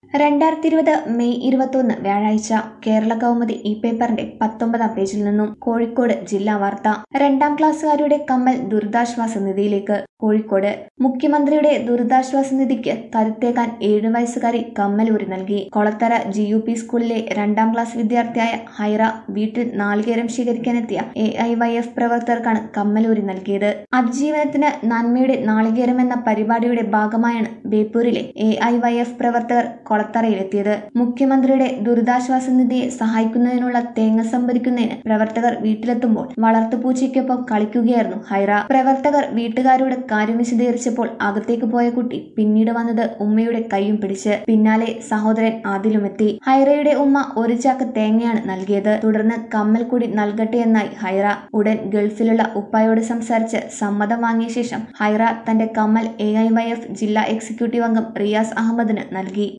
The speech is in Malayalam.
രണ്ടായിരത്തി ഇരുപത് മെയ് ഇരുപത്തൊന്ന് വ്യാഴാഴ്ച കേരള കൗമുദി ഈ പേപ്പറിന്റെ പത്തൊമ്പതാം പേജിൽ നിന്നും കോഴിക്കോട് ജില്ലാ വാർത്ത രണ്ടാം ക്ലാസ്സുകാരുടെ കമ്മൽ ദുരിതാശ്വാസ നിധിയിലേക്ക് കോഴിക്കോട് മുഖ്യമന്ത്രിയുടെ ദുരിതാശ്വാസ നിധിക്ക് കരുത്തേകാൻ ഏഴു വയസ്സുകാരി കമ്മലൂരി നൽകി കൊളത്തറ ജി യു പി സ്കൂളിലെ രണ്ടാം ക്ലാസ് വിദ്യാർത്ഥിയായ ഹൈറ വീട്ടിൽ നാളികേരം ശേഖരിക്കാനെത്തിയ എ ഐ വൈ എഫ് പ്രവർത്തകർക്കാണ് കമ്മലൂരി നൽകിയത് അതിജീവനത്തിന് നന്മയുടെ നാളികേരം എന്ന പരിപാടിയുടെ ഭാഗമായാണ് ബേപ്പൂരിലെ എ ഐ വൈ എഫ് പ്രവർത്തകർ കൊളത്തറയിലെത്തിയത് മുഖ്യമന്ത്രിയുടെ ദുരിതാശ്വാസ നിധിയെ സഹായിക്കുന്നതിനുള്ള തേങ്ങ സംഭരിക്കുന്നതിന് പ്രവർത്തകർ വീട്ടിലെത്തുമ്പോൾ വളർത്തുപൂച്ചയ്ക്കൊപ്പം കളിക്കുകയായിരുന്നു ഹൈറ പ്രവർത്തകർ വീട്ടുകാരോട് കാര്യം വിശദീകരിച്ചപ്പോൾ അകത്തേക്ക് പോയ കുട്ടി പിന്നീട് വന്നത് ഉമ്മയുടെ കൈയും പിടിച്ച് പിന്നാലെ സഹോദരൻ ആദിലുമെത്തി ഹൈറയുടെ ഉമ്മ ഒരു ചാക്ക് തേങ്ങയാണ് നൽകിയത് തുടർന്ന് കമ്മൽ കൂടി നൽകട്ടെ എന്നായി ഹൈറ ഉടൻ ഗൾഫിലുള്ള ഉപ്പായോട് സംസാരിച്ച് സമ്മതം വാങ്ങിയ ശേഷം ഹൈറ തന്റെ കമ്മൽ എ ഐ വൈ എഫ് ജില്ലാ എക്സിക്യൂട്ടീവ് അംഗം റിയാസ് അഹമ്മദിന് നൽകി